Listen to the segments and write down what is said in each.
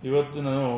ಇವತ್ತು ನಾನು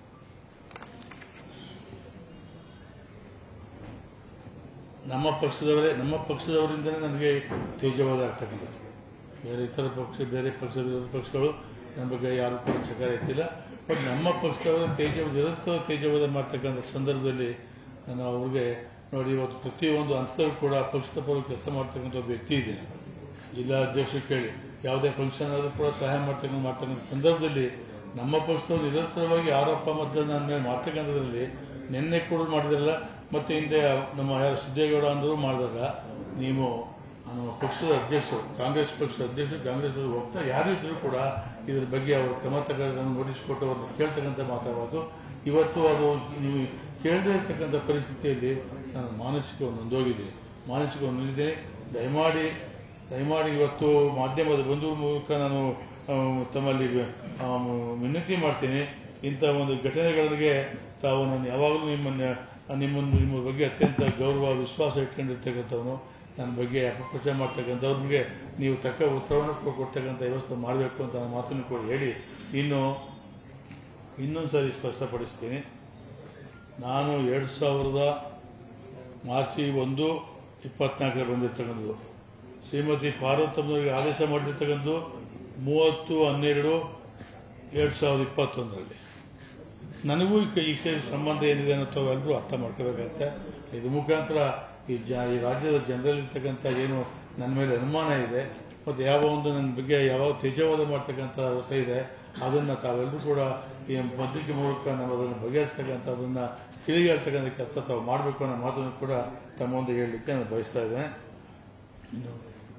ನಮ್ಮ ಪಕ್ಷದವರೇ ನಮ್ಮ ಪಕ್ಷದವರಿಂದಲೇ ನನಗೆ ತೇಜವಾದ ಆಗ್ತಕ್ಕಂಥದ್ದು ಬೇರೆ ಇತರ ಪಕ್ಷ ಬೇರೆ ಪಕ್ಷದ ವಿರೋಧ ಪಕ್ಷಗಳು ನನ್ನ ಬಗ್ಗೆ ಯಾರು ಕೂಡ ಚಕಾರ ಎತ್ತಿಲ್ಲ ಬಟ್ ನಮ್ಮ ಪಕ್ಷದವರ ತೇಜ ನಿರಂತರ ತೇಜವಾದ ಮಾಡ್ತಕ್ಕಂಥ ಸಂದರ್ಭದಲ್ಲಿ ನಾನು ಅವ್ರಿಗೆ ನೋಡಿ ಇವತ್ತು ಪ್ರತಿಯೊಂದು ಹಂತದಲ್ಲೂ ಕೂಡ ಪಕ್ಷದ ಪರ ಕೆಲಸ ಮಾಡ್ತಕ್ಕಂಥ ಒಬ್ಬ ವ್ಯಕ್ತಿ ಇದ್ದೀನಿ ಜಿಲ್ಲಾ ಅಧ್ಯಕ್ಷರು ಕೇಳಿ ಯಾವುದೇ ಫಂಕ್ಷನ್ ಆದರೂ ಕೂಡ ಸಹಾಯ ಮಾಡ್ತಕ್ಕಂಥ ಮಾಡ್ತಕ್ಕಂಥ ಸಂದರ್ಭದಲ್ಲಿ ನಮ್ಮ ಪಕ್ಷದವರು ನಿರಂತರವಾಗಿ ಆರೋಪ ಮತ್ತು ನನ್ನ ಮೇಲೆ ಮಾಡ್ತಕ್ಕಂಥದ್ರಲ್ಲಿ ನಿನ್ನೆ ಕೂಡ ಮಾಡಿದ್ರಲ್ಲ ಮತ್ತೆ ಹಿಂದೆ ನಮ್ಮ ಯಾರು ಸಿದ್ದೇಗೌಡ ಅಂದರು ಮಾಡಿದಾಗ ನೀವು ನಮ್ಮ ಪಕ್ಷದ ಅಧ್ಯಕ್ಷರು ಕಾಂಗ್ರೆಸ್ ಪಕ್ಷದ ಅಧ್ಯಕ್ಷರು ಕಾಂಗ್ರೆಸ್ ಹೋಗ್ತಾ ಯಾರು ಇದ್ರೂ ಕೂಡ ಇದ್ರ ಬಗ್ಗೆ ಅವರು ಕ್ರಮ ತಗೋದನ್ನು ನೋಟಿಸ್ ಕೊಟ್ಟು ಅವ್ರನ್ನ ಕೇಳ್ತಕ್ಕಂಥ ಮಾತಾಡೋದು ಇವತ್ತು ಅದು ನೀವು ಕೇಳದೇ ಇರ್ತಕ್ಕಂಥ ಪರಿಸ್ಥಿತಿಯಲ್ಲಿ ನಾನು ಮಾನಸಿಕ ನೊಂದೋಗಿದ್ದೀನಿ ಮಾನಸಿಕ ನೊಂದಿದ್ದೇನೆ ದಯಮಾಡಿ ದಯಮಾಡಿ ಇವತ್ತು ಮಾಧ್ಯಮದ ಬಂಧು ಮೂಲಕ ನಾನು ಆ, ತಮ್ಮಲ್ಲಿ ಆ, ವಿನಂತಿ ಮಾಡ್ತೀನಿ ಇಂಥ ಒಂದು ಘಟನೆಗಳಿಗೆ ತಾವು ನಾನು ಯಾವಾಗಲೂ ನಿಮ್ಮನ್ನ ನಿಮ್ಮನ್ನು ನಿಮ್ಮ ಬಗ್ಗೆ ಅತ್ಯಂತ ಗೌರವ ವಿಶ್ವಾಸ ಇಟ್ಕೊಂಡಿರ್ತಕ್ಕಂಥವನು ನನ್ನ ಬಗ್ಗೆ ಅಪಪ್ರಚಾರ ಮಾಡ್ತಕ್ಕಂಥವ್ರಿಗೆ ನೀವು ತಕ್ಕ ಉತ್ತರವನ್ನು ಕೊ- ಕೊಡ್ತಕ್ಕಂಥ ವ್ಯವಸ್ಥೆ ಮಾಡಬೇಕು ಅಂತ ನಾನು ಮಾತನ್ನು ಕೂಡ ಹೇಳಿ ಇನ್ನು ಇನ್ನೊಂದು ಸಾರಿ ಸ್ಪಷ್ಟಪಡಿಸ್ತೀನಿ ನಾನು ಎರಡು ಸಾವಿರದ ಮಾರ್ಚಿ ಒಂದು ಇಪ್ಪತ್ನಾಲ್ಕರಲ್ಲಿ ಬಂದಿರ್ತಕ್ಕಂಥದ್ದು ಶ್ರೀಮತಿ ಪಾರ್ವತಮ್ಮನವರಿಗೆ ಆದೇಶ ಮಾಡಿರ್ತಕ್ಕಂಥದ್ದು ಮೂವತ್ತು ಹನ್ನೆರಡು ಎರಡು ಸಾವಿರದ ಇಪ್ಪತ್ತೊಂದರಲ್ಲಿ ನನಗೂ ಈ ಕ- ಈ ಕ್ಷೇತ್ರ ಸಂಬಂಧ ಏನಿದೆ ಅನ್ನೋ ತಾವೆಲ್ಲರೂ ಅರ್ಥ ಮಾಡ್ಕೋಬೇಕಾಗತ್ತೆ ಇದು ಮುಖಾಂತರ ಈ ಜ ಈ ರಾಜ್ಯದ ಜನರಲ್ಲಿರ್ತಕ್ಕಂಥ ಏನು ನನ್ನ ಮೇಲೆ ಅನುಮಾನ ಇದೆ ಮತ್ತು ಯಾವ ಒಂದು ನನ್ನ ಬಗ್ಗೆ ಯಾವಾಗ ತೇಜವಾದ ಮಾಡ್ತಕ್ಕಂಥ ವ್ಯವಸ್ಥೆ ಇದೆ ಅದನ್ನು ತಾವೆಲ್ಲರೂ ಕೂಡ ಈ ಪತ್ರಿಕೆ ಮೂಲಕ ನಾವು ಅದನ್ನು ಬಗೆಹರಿಸ್ತಕ್ಕಂಥ ಅದನ್ನು ತಿರುಗಿ ಹೇಳ್ತಕ್ಕಂಥ ಕೆಲಸ ತಾವು ಮಾಡಬೇಕು ಅನ್ನೋ ಮಾತನ್ನು ಕೂಡ ತಮ್ಮ ಮುಂದೆ ಹೇಳಲಿಕ್ಕೆ ನಾನು ಬಯಸ್ತಾ ಇದ್ದೇನೆ ಇನ್ನು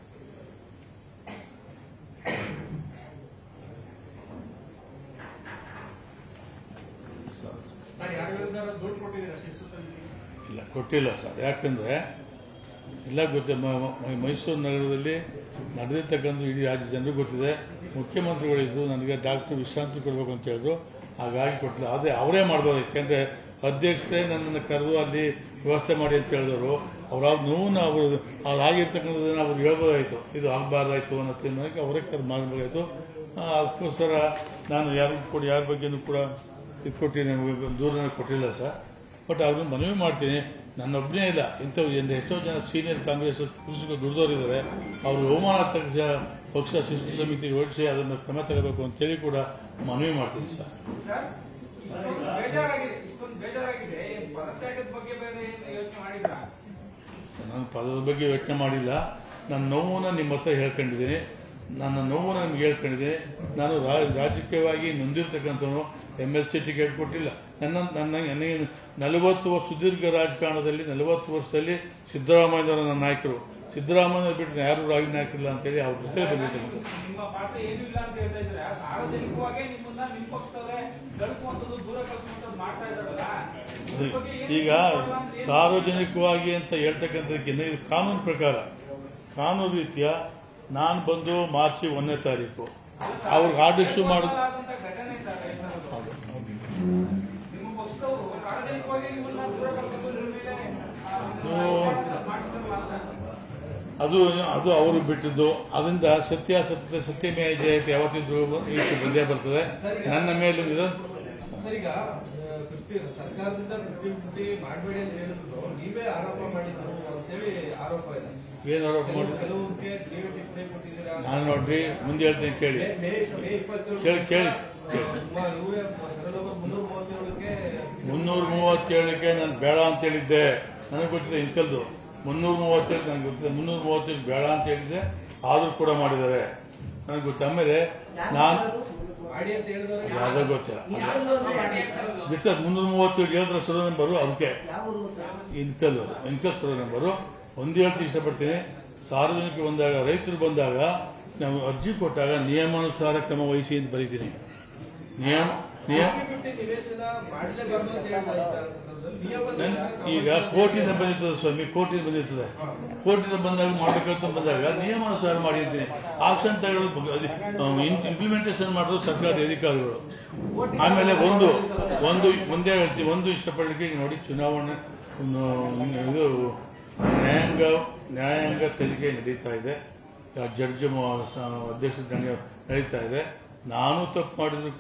ಸರ್ ಯಾರ ವಿರುದ್ಧ ದುಡ್ಡು ಕೊಟ್ಟಿದ್ದೀರಾ ಶಿಸ್ತು ಸಮಿತಿ ಇಲ್ಲ ಕೊಟ್ಟಿಲ್ಲ ಸರ್ ಯಾಕಂದ್ರೆ ಎಲ್ಲ ಗೊತ್ತಿದೆ ಮ- ಮ- ಮೈಸೂರು ನಗರದಲ್ಲಿ ನಡೆದಿರ್ತಕ್ಕಂಥ ಇಡೀ ರಾಜ್ಯ ಜನರಿಗೆ ಗೊತ್ತಿದೆ ಮುಖ್ಯಮಂತ್ರಿಗಳಿದ್ದು ನನಗೆ ಡಾಕ್ಟರ್ ವಿಶ್ರಾಂತಿ ಕೊಡಬೇಕು ಅಂತ ಹೇಳಿದ್ರು ಹಾಗಾಗಿ ಕೊಟ್ಟಿಲ್ಲ ಅದೇ ಅವರೇ ಮಾಡ್ಬೋದು ಯಾಕೆಂದ್ರೆ ಅಧ್ಯಕ್ಷರೇ ನನ್ನನ್ನು ಕರೆದು ಅಲ್ಲಿ ವ್ಯವಸ್ಥೆ ಮಾಡಿ ಅಂತ ಹೇಳಿದವರು ಅವ್ರ ನೋವು ಅವರು ಅದಾಗಿರ್ತಕ್ಕಂಥದ್ದನ್ನು ಅವ್ರು ಹೇಳ್ಬೋದಾಯ್ತು ಇದು ಆಗಬಾರ್ದಾಯ್ತು ಅನ್ನೋ ತೀರ್ಮಾನಕ್ಕೆ ಅವರೇ ಕರೆದು ಮಾಡಬೇಕಾಯ್ತು ಆ, ಅದಕ್ಕೋಸ್ಕರ ನಾನು ಯಾರಿಗೂ ಕೂಡ ಯಾರ ಬಗ್ಗೆನೂ ಕೂಡ ಇದು ಕೊಟ್ಟಿದ್ದೀನಿ ದೂರನ ಕೊಟ್ಟಿಲ್ಲ ಸರ್ ಬಟ್ ಅವ್ರನ್ನ ಮನವಿ ಮಾಡ್ತೀನಿ ನನ್ನೊಬ್ಬನೇ ಇಲ್ಲ ಇಂಥವು ಎಂದು ಎಷ್ಟೋ ಜನ ಸೀನಿಯರ್ ಕಾಂಗ್ರೆಸ್ ಕೃಷಿಕ ದುಡಿದವರಿದ್ದಾರೆ ಅವರು ಅವಮಾನ ತಕ್ಷಣ ಪಕ್ಷ ಶಿಸ್ತು ಸಮಿತಿಗೆ ಹೊರಡಿಸಿ ಅದನ್ನು ಕ್ರಮ ತಗೋಬೇಕು ಅಂತೇಳಿ ಕೂಡ ಮನವಿ ಮಾಡ್ತೀನಿ ಸರ್ ಸರ್, ಇಷ್ಟೊಂದು ಬೇಜಾರಾಗಿದೆ ಇಷ್ಟೊಂದು ಬೇಜಾರಾಗಿದೆ ಏನ್ ಪದತ್ಯಾಗದ ಬಗ್ಗೆ ಬೇರೆ ಏನು ಯೋಚನೆ ಮಾಡಿದ್ರಾ ನಾನು ಪದದ ಬಗ್ಗೆ ಯೋಚನೆ ಮಾಡಿಲ್ಲ ನನ್ನ ನೋವನ್ನ ನಿಮ್ಮ ಹತ್ರ ಹೇಳ್ಕೊಂಡಿದ್ದೀನಿ ನನ್ನ ನೋವನ್ನ ನಿಮ್ಗೆ ಹೇಳ್ಕೊಂಡಿದ್ದೀನಿ ನಾನು ರಾ- ರಾಜಕೀಯವಾಗಿ ನೊಂದಿರ್ತಕ್ಕಂಥವನು ಎಮ್ ಎಲ್ ಸಿ ಟಿಕೆಟ್ ಕೊಟ್ಟಿಲ್ಲ ನನ್ನ ನನ್ನ ನನಗೆ ನಲವತ್ತು ವರ್ಷ ಸುದೀರ್ಘ ರಾಜಕಾರಣದಲ್ಲಿ ನಲವತ್ತು ವರ್ಷದಲ್ಲಿ ಸಿದ್ದರಾಮಯ್ಯನವರ ನನ್ನ ನಾಯಕರು ಸಿದ್ದರಾಮಯ್ಯ ಬಿಟ್ಟು ಯಾರು ರಾಜ ನಾಯಕರಿಲ್ಲ ಅಂತೇಳಿ ಅವ್ರ ಜೊತೆ ಬಂದಿರ್ತಕ್ಕಂಥದ್ದು ನಿಮ್ಮ ಪಾತ್ರ ಏನೂ ಇಲ್ಲ ಅಂತ ಹೇಳ್ತಾ ಇದ್ರೆ ಸಾರ್ವಜನಿಕವಾಗಿ ನಿಮ್ಮನ್ನ ನಿಮ್ಮ ಪಕ್ಷದವರೇ ಕಳಿಸುವಂತದ್ದು ದೂರ ಕಳಿಸುವಂತದ್ದು ಮಾಡ್ತಾ ಇದ್ದಾರಲ್ಲ ಇದ್ರ ಬಗ್ಗೆ ಏನು ಈಗ ಮಾಡಲ್ಲ ಅಂದ್ರೆ ಏನು? ಸಾರ್ವಜನಿಕವಾಗಿ ಅಂತ ಹೇಳ್ತಕ್ಕಂಥದಕ್ಕಿಂತ ಇದು ಕಾನೂನು ಪ್ರಕಾರ ಕಾನೂನು ರೀತಿಯ ನಾನು ಬಂದು ಮಾರ್ಚ್ ಒಂದನೇ ತಾರೀಕು ಅವ್ರಿಗೆ ಆರ್ಡರ್ ಇಶ್ಯೂ ಮಾಡ ಆದಂತ ಘಟನೆ ಸರ್ ಇದು. ನಿಮ್ಮ ಪಕ್ಷದವರು ಸಾರ್ವಜನಿಕವಾಗಿ ನಿಮ್ಮನ್ನ ದೂರ ಕಳಿಸೋದು ನಿಮ್ಮ ಮೇಲೆ ಆ, ಮಾಡ್ತಿದ್ದಾರಲ್ಲ ಅಂತ. ಅದು ಅದು ಅವರು ಬಿಟ್ಟಿದ್ದು ಅದರಿಂದ ಸತ್ಯಾಸತ್ಯತೆ ಸತ್ಯಮೇ ಜಯತೆ ಯಾವತ್ತಿದ್ರು ಈಚೆ ಬಂದೇ ಬರ್ತದೆ ನನ್ನ ಮೇಲೆ ನಿರಂತರ ಸರ್ ಈಗ ಫಿಫ್ಟಿ ಸರ್ಕಾರದಿಂದ ಫಿಫ್ಟಿ ಫಿಫ್ಟಿ ಮಾಡಬೇಡಿ ಅಂತ ಹೇಳಿದ್ರು ನೀವೇ ಆರೋಪ ಮಾಡಿದ್ರು ಅಂತೇಳಿ ಆರೋಪ ಇದೆ ಏನು ಆರೋಪ ಕೆಲವು ಮಾಡಿ ಕೆಲವ್ರಿಗೆ ನೀವೇ ಟಿಪ್ಪಣಿ ಕೊಟ್ಟಿದ್ದೀರಾ ನಾನು ನೋಡ್ರಿ ಮುಂದೆ ಹೇಳ್ತೀನಿ ಕೇಳಿ ಮೇ- ಮೇ ಮೇ ಇಪ್ಪತ್ತೇಳು ಕೇಳಿ- ಕೇಳಿ. ಇವೇ ಸರಳವಾಗಿ ಮುನ್ನೂರ ಮೂವತ್ತೇಳಕ್ಕೆ ಮುನ್ನೂರ ಮೂವತ್ತೇಳಕ್ಕೆ ನಾನು ಬೇಡ ಅಂತ ಹೇಳಿದ್ದೆ ನನಗೆ ಗೊತ್ತಿದೆ ಇನ್ಕಲ್ದು ಮುನ್ನೂರ ಮೂವತ್ತೇಳು ನನಗೆ ಗೊತ್ತಿದೆ ಮುನ್ನೂರ ಮೂವತ್ತೇಳು ಬೇಡ ಅಂತ ಹೇಳಿದ್ದೆ ಆದ್ರೂ ಕೂಡ ಮಾಡಿದ್ದಾರೆ ನನಗೆ ಗೊತ್ತ ಆಮೇಲೆ ನಾನು ಮಾಡಿ ಅಂತ ಹೇಳಿದವ್ರಿಗೆ ಯಾವುದೋ ಗೊತ್ತಿಲ್ಲ ಬಿತ್ತ ಮುನ್ನೂರ ಮೂವತ್ತೇಳು ಹೇಳಿದ್ರೆ ಸರೋ ನಂಬರು ಅದಕ್ಕೆ ಇನ್ಕಲ್ ಅದು ಇನ್ಕಲ್ ಸರೋ ನಂಬರು ಒಂದು ಹೇಳ್ತೀನಿ ಇಷ್ಟಪಡ್ತೀನಿ ಸಾರ್ವಜನಿಕ ಬಂದಾಗ ರೈತರು ಬಂದಾಗ ನಾವು ಅರ್ಜಿ ಕೊಟ್ಟಾಗ ನಿಯಮಾನುಸಾರ ಕ್ರಮ ವಹಿಸಿ ಅಂತ ಬರೀತೀನಿ ನಿಯಮ ನಿಯಮ ಫಿಫ್ಟಿ ನಿವೇಶನ ಮಾಡಲೇಬಾರ್ದು ಅಂತ ಹೇಳ್ತಾ ಇದ್ದಾರೆ ಸಂದರ್ಭದಲ್ಲಿ ನಿಯಮದಲ್ಲಿ ನನ್- ಯಾರು ಈಗ ಕೋರ್ಟಿಂದ ಬಂದಿರ್ತದೆ ಸ್ವಾಮಿ ಕೋರ್ಟಿಂದ ಬಂದಿರ್ತದೆ ಕೋರ್ಟಿಂದ ಬಂದಾಗ ಮಾಡಬೇಕಂತ ಬಂದಾಗ ನಿಯಮಾನುಸಾರ ಮಾಡಿ ಅಂತೀನಿ ಆಕ್ಷನ್ ತಗೊಳ್ಳೋದು ಇಂಪ್ಲಿಮೆಂಟೇಷನ್ ಮಾಡೋದು ಸರ್ಕಾರದ ಅಧಿಕಾರಿಗಳು ಆಮೇಲೆ ಒಂದು ಒಂದು ಮುಂದೆ ಹೇಳ್ತೀವಿ ಒಂದು ಇಷ್ಟಪಡಲಿಕ್ಕೆ ಈಗ ನೋಡಿ ಚುನಾವಣೆ ಒಂದು ಇದು ನ್ಯಾಯಾಂಗ ನ್ಯಾಯಾಂಗ ತನಿಖೆ ನಡೀತಾ ಇದೆ ಜಡ್ಜ್ ಅಧ್ಯಕ್ಷ ನಡೀತಾ ಇದೆ ನಾನು ತಪ್ಪು ಮಾಡಿದ್ರು ಕೂಡ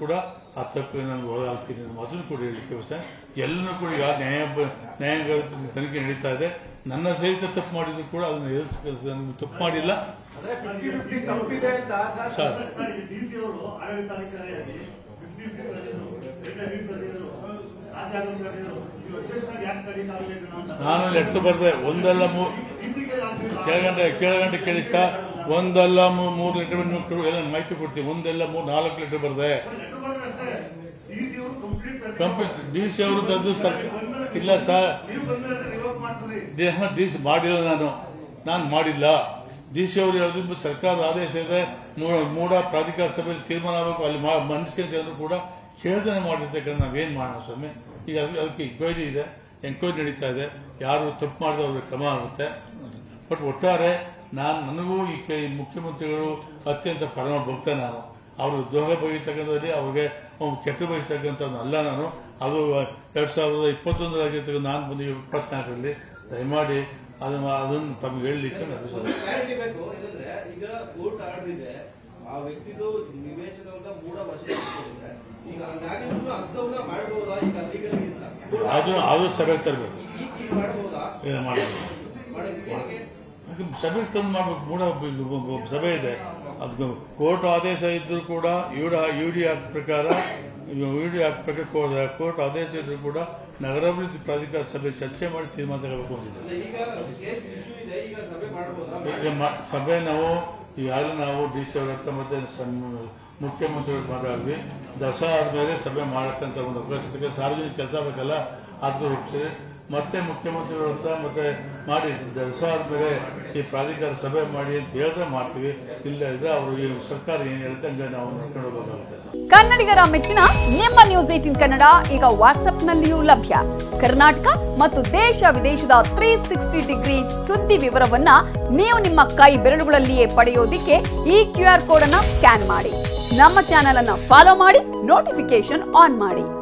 ಆ ತಪ್ಪಿಗೆ ನಾನು ಒಳಗಾಗ್ತೀನಿ ಅನ್ನೋ ಅದನ್ನು ಕೂಡ ಹೇಳಲಿಕ್ಕೆ ಸರ್ ಎಲ್ಲನೂ ಕೂಡ ಈಗ ನ್ಯಾಯ ನ್ಯಾಯಾಂಗ ತನಿಖೆ ನಡೀತಾ ಇದೆ ನನ್ನ ಸಹಿತ ತಪ್ಪು ಮಾಡಿದ್ರು ಕೂಡ ಅದನ್ನು ಎದುರಿಸ ತಪ್ಪು ಮಾಡಿಲ್ಲ ಅಂದ್ರೆ ಫಿಫ್ಟಿ ಫಿಫ್ಟಿ ತಪ್ಪಿದೆ ಅಂತ ಸರ್ ಸರ್ ಸರ್, ಈ ಡಿಸಿ ಅವರು ಆಡಳಿತಾಧಿಕಾರಿಯಾಗಿ ಫಿಫ್ಟಿ ಫಿಫ್ಟಿ ಕರೆದಿದ್ರು ರಿಟರ್ನಿಂಗ್ ಕರೆದಿದ್ರು ರಾಜ್ಯಾಂಗ ಕರೆದಿದ್ರು ನೀವು ಅಧ್ಯಕ್ಷರಾಗಿ ಯಾಕೆ ಕರೀತಾಗಲಿಲ್ಲ ಇದನ್ನ ಅಂತ ನಾನು ಲೆಟ್ರ್ ಬರ್ದೆ ಒಂದಲ್ಲ ಮೂ ಡಿಸಿಗೆ ಆಗ್ತಿಲ್ಲ ಕೆಳಗಂಟೆ ಕೆಳಗಂಟೆ ಕೇಳಿ ಸರ್ ಒಂದಲ್ಲ ಮೂ- ಮೂರು ಲೀಟರ್ ಎಲ್ಲ ಮಾಹಿತಿ ಕೊಡ್ತೀವಿ ಒಂದೆಲ್ಲ ಮೂರು ನಾಲ್ಕು ಲೀಟರ್ ಬರ್ದೆ ಲೆಟರ್ ಮಾಡಿದ್ರೆ ಅಷ್ಟೇ ಡಿಸಿ ಅವರು ಕಂಪ್ಲೀಟ್ ಕಂಪ್ಲೀಟ್ ಡಿ ಸಿ ಅವರು ತಂದು ಸರ್ ಇಲ್ಲ ಸರ್ ನೀವು ಬಂದ್ರೆ ರಿವರ್ಕ್ ಮಾಡಿಸ್ರಿ ದೇಹ ಡಿ ಸಿ ಮಾಡಿಲ್ಲ ನಾನು ನಾನು ಮಾಡಿಲ್ಲ ಡಿ ಸಿ ಅವರು ಹೇಳಿದ್ರು ಸರ್ಕಾರದ ಆದೇಶ ಇದೆ ಮೂಡ- ಮೂಡ ಪ್ರಾಧಿಕಾರ ಸಭೆಯಲ್ಲಿ ತೀರ್ಮಾನ ಆಗಬೇಕು ಅಲ್ಲಿ ಮಾ- ಮಂಡಿಸಿ ಅಂತ ಹೇಳಿದ್ರು ಕೂಡ ಕೇಳ್ದನೆ ಮಾಡಿರ್ತಕ್ಕಂಥ ನಾವೇನ್ ಮಾಡೋಣ ಸ್ವಾಮಿ ಈಗ ಅದಕ್ಕೆ ಅದಕ್ಕೆ ಎಂಕ್ವೈರಿ ಇದೆ ಎಂಕ್ವೈರಿ ನಡೀತಾ ಇದೆ ಯಾರು ತಪ್ಪು ಮಾಡಿದ್ರೆ ಅವ್ರಿಗೆ ಕ್ರಮ ಆಗುತ್ತೆ ಬಟ್ ಒಟ್ಟಾರೆ ನಾನು ನನಗೂ ಈ ಕೈ ಮುಖ್ಯಮಂತ್ರಿಗಳು ಅತ್ಯಂತ ಪರಮ ಭಕ್ತ ನಾನು ಅವರು ದ್ರೋಹ ಬಗೆತಕ್ಕಂಥದ್ರಲ್ಲಿ ಅವ್ರಿಗೆ ಅವ್ರು ಕೆಟ್ಟ ಬಯಸ್ತಕ್ಕಂಥದ್ದು ಅಲ್ಲ ನಾನು ಅದು ಎರಡ್ ಸಾವಿರದ ಇಪ್ಪತ್ತೊಂದರಾಗಿರ್ತಕ್ಕಂಥ ನಾನು ಬಂದು ಇಪ್ಪತ್ನಾಲ್ಕರಲ್ಲಿ ದಯಮಾಡಿ ಅದನ್ನ ಅದನ್ನು ತಮ್ಗೆ ಹೇಳಲಿಕ್ಕೆ ನಾನು ಬಯಸ್ತೇನೆ. ಕ್ಲಾರಿಟಿ ಬೇಕು ಏನಂದ್ರೆ ಈಗ ಕೋರ್ಟ್ ಆರ್ಡರ್ ಇದೆ ಆ ವ್ಯಕ್ತಿದು ನಿವೇಶನವನ್ನ ಮೂಡ ವಶಪಡಿಸಿಕೊಂಡಿದ್ರೆ ಈಗ ಹಂಗಾಗಿದ್ರು ಅಗ್ಧವನ್ನ ಮಾಡಬಹುದಾ ಈಗ ಅಲ್ಲಿಗಲ್ ಇಲ್ಲ ಅದು ಅದು ಸಭೆ ತರಬೇಕು ಈಗ ಈಗ ಮಾಡಬಹುದಾ ಏನು ಮಾಡೋದು ಮಾಡೋದಕ್ಕೆ ಏನಕ್ಕೆ? ಹಾಗೆ ಸಭೆಗೆ ತಂದು ಮಾಡ್ಬೇಕು ಮೂಡ ಬ- ಬ- ಸಭೆ ಇದೆ ಅದು ಕೋರ್ಟ್ ಆದೇಶ ಇದ್ರೂ ಕೂಡ ಯುಡ ಯುಡಿ ಆಕ್ಟ್ ಪ್ರಕಾರ ಯುಡಿ ಆಕ್ಟ್ ಪ್ರಕಾರ ಕೋರ್ಟ್ ಕೋರ್ಟ್ ಆದೇಶ ಇದ್ರೂ ಕೂಡ ನಗರಾಭಿವೃದ್ಧಿ ಪ್ರಾಧಿಕಾರ ಸಭೆ ಚರ್ಚೆ ಮಾಡಿ ತೀರ್ಮಾನ ತಗೋಬೇಕು ಅಂತಿದೆ ಅಂದ್ರೆ ಈಗ ಕೇಸ್ ಇಶ್ಯೂ ಇದೆ ಈಗ ಸಭೆ ಮಾಡಬಹುದಾ ಈಗ ಮ- ಸಭೆ ನಾವು ಈಗಾಗಲೇ ನಾವು ಡಿ ಸಿ ಅವ್ರ ಹತ್ರ ಮತ್ತೆ ಸಂ- ಮುಖ್ಯಮಂತ್ರಿಗಳು ಮಾತಾಡಿದ್ವಿ ದಸರಾ ಆದ್ಮೇಲೆ ಸಭೆ ಮಾಡಕ್ಕಂತ ಒಂದು ಅವಕಾಶ ಸಿಗುತ್ತೆ. ಸಾರ್ವಜನಿಕ ಕೆಲಸ ಬೇಕಲ್ಲ ಅದಕ್ಕೆ ಹೋಗ್ತೀವಿ ಮತ್ತೆ ಮುಖ್ಯಮಂತ್ರಿಗಳ ಹತ್ರ ಮತ್ತೆ ಮಾಡಿ ದಸರಾ ಆದ್ಮೇಲೆ ಈ ಪ್ರಾಧಿಕಾರ ಸಭೆ ಮಾಡಿ ಅಂತ ಹೇಳಿದ್ರೆ ಮಾಡ್ತೀವಿ ಇಲ್ಲ ಇದ್ರೆ ಅವರು ಈ ಸರ್ಕಾರ ಏನ್ ಹೇಳುತ್ತೆ ಹಂಗೆ ನಾವು ನಡ್ಕೊಂಡು ಹೋಗಬೇಕಾಗುತ್ತೆ ಸರ್ ಕನ್ನಡಿಗರ ಮೆಚ್ಚಿನ ನಿಮ್ಮ ನ್ಯೂಸ್ ಏಟಿನ್ ಕನ್ನಡ ಈಗ ವಾಟ್ಸ್ಆಪ್ನಲ್ಲಿಯೂ ಲಭ್ಯ ಕರ್ನಾಟಕ ಮತ್ತು ದೇಶ ವಿದೇಶದ ತ್ರೀ ಸಿಕ್ಸ್ಟಿ ಡಿಗ್ರಿ ಸುದ್ದಿ ವಿವರವನ್ನ ನೀವು ನಿಮ್ಮ ಕೈ ಬೆರಳುಗಳಲ್ಲಿಯೇ ಪಡೆಯೋದಿಕ್ಕೆ ಈ ಕ್ಯೂ ಆರ್ ಕೋಡ್ ಅನ್ನ ಸ್ಕ್ಯಾನ್ ಮಾಡಿ ನಮ್ಮ ಚಾನೆಲ್ ಅನ್ನ ಫಾಲೋ ಮಾಡಿ ನೋಟಿಫಿಕೇಶನ್ ಆನ್ ಮಾಡಿ